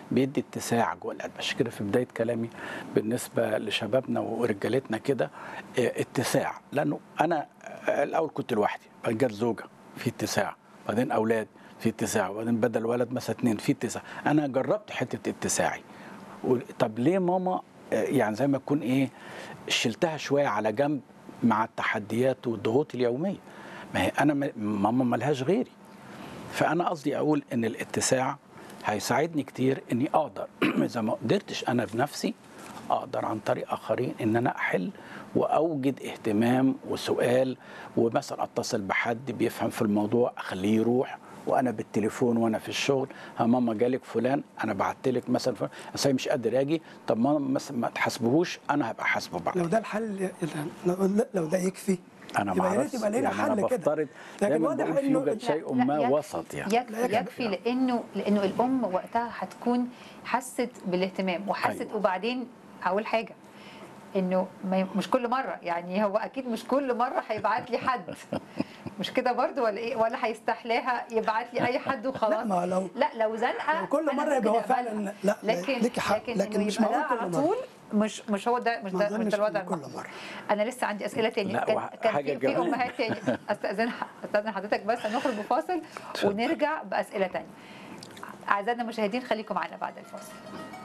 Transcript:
بيدي اتساع جوه القلب عشان كده في بدايه كلامي بالنسبه لشبابنا ورجالتنا كده آه، اتساع لانه انا آه، الاول كنت لوحدي بعدين جت زوجه في اتساع بعدين اولاد في اتساع وبعدين بدل ولد مثلا اتنين في اتساع انا جربت حته اتساعي و- طب ليه ماما آه، يعني زي ما تكون ايه شلتها شويه على جنب مع التحديات والضغوط اليوميه ما هي انا م- ماما ملهاش غيري فانا قصدي اقول ان الاتساع هيساعدني كتير اني اقدر اذا ما قدرتش انا بنفسي اقدر عن طريق اخرين ان انا احل واوجد اهتمام وسؤال ومثلا اتصل بحد بيفهم في الموضوع اخليه يروح وانا بالتليفون وانا في الشغل ها ماما جالك فلان انا بعت لك مثلا فلان أصل أنا مش قادر اجي طب ماما مثلا ما تحاسبهوش انا هبقى حاسبه بعد لو ده الحل لو- لو ده يكفي انا ما يبقى يا ريت اعرفش يبقى لنا يعني انا حل كده بفترض لكن دايما واضح بقول في انه يوجد شيء لا، ما يكفي- وسط يعني لا، يكفي, يكفي. يكفي لانه لانه الام وقتها هتكون حست بالاهتمام وحست أيوة. وبعدين اول حاجه انه ما ي- مش كل مره يعني هو اكيد مش كل مره هيبعت لي حد مش كده برضو ولا ايه ولا هيستحلاها يبعت لي اي حد وخلاص لا ما لو لا لو زنقه لو كل أنا مرة يبقى ممكن هو فعلاً أقبلها. لا، لكن ليكي حق، لكن, لكن إنه مش يبقى معقول ده على كل مرة. طول مش مش هو ده مش ما ده مش أظنش ده الوضع إن كل المحمود. مرة. انا لسه عندي اسئله تاني لا، كان, وح- كان حاجة في, في جميلة. امهات تاني استاذن استاذن حضرتك بس هنخرج بفاصل ونرجع باسئله تانية اعزائنا المشاهدين خليكم معنا بعد الفاصل